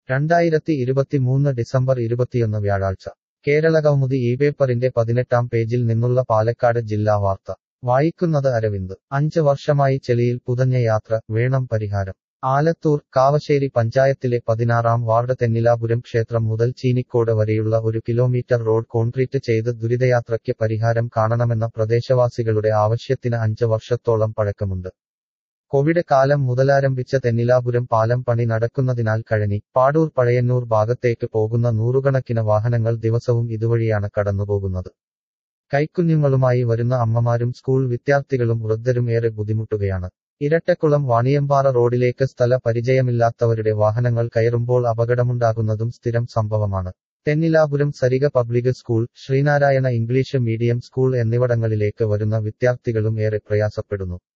രണ്ടായിരത്തി ഇരുപത്തിമൂന്ന് ഡിസംബർ ഇരുപത്തിയൊന്ന് വ്യാഴാഴ്ച കേരളകൗമുദി ഈ പേപ്പറിന്റെ പതിനെട്ടാം പേജിൽ നിന്നുള്ള പാലക്കാട് ജില്ലാ വാർത്ത വായിക്കുന്നത് അരവിന്ദ് അഞ്ച് വർഷമായി ചെളിയിൽ പുതഞ്ഞ യാത്ര വേണം പരിഹാരം ആലത്തൂർ കാവശ്ശേരി പഞ്ചായത്തിലെ പതിനാറാം വാർഡ് തെന്നിലാപുരം ക്ഷേത്രം മുതൽ ചീനിക്കോട് വരെയുള്ള ഒരു കിലോമീറ്റർ റോഡ് കോൺക്രീറ്റ് ചെയ്ത് ദുരിതയാത്രയ്ക്ക് പരിഹാരം കാണണമെന്ന പ്രദേശവാസികളുടെ ആവശ്യത്തിന് അഞ്ച് വർഷത്തോളം പഴക്കമുണ്ട് കോവിഡ് കാലം മുതലാരംഭിച്ച തെന്നിലാപുരം പാലം പണി നടക്കുന്നതിനാൽ കഴനി പാടൂർ പഴയന്നൂർ ഭാഗത്തേക്ക് പോകുന്ന നൂറുകണക്കിന് വാഹനങ്ങൾ ദിവസവും ഇതുവഴിയാണ് കടന്നുപോകുന്നത് കൈക്കുഞ്ഞുങ്ങളുമായി വരുന്ന അമ്മമാരും സ്കൂൾ വിദ്യാർത്ഥികളും വൃദ്ധരും ഏറെ ബുദ്ധിമുട്ടുകയാണ് ഇരട്ടക്കുളം വാണിയമ്പാറ റോഡിലേക്ക് സ്ഥല പരിചയമില്ലാത്തവരുടെ വാഹനങ്ങൾ കയറുമ്പോൾ അപകടമുണ്ടാകുന്നതും സ്ഥിരം സംഭവമാണ് Thennilapuram Sarika public school Sreenarayana English medium school എന്നിവിടങ്ങളിലേക്ക് വരുന്ന വിദ്യാർത്ഥികളും ഏറെ പ്രയാസപ്പെടുന്നു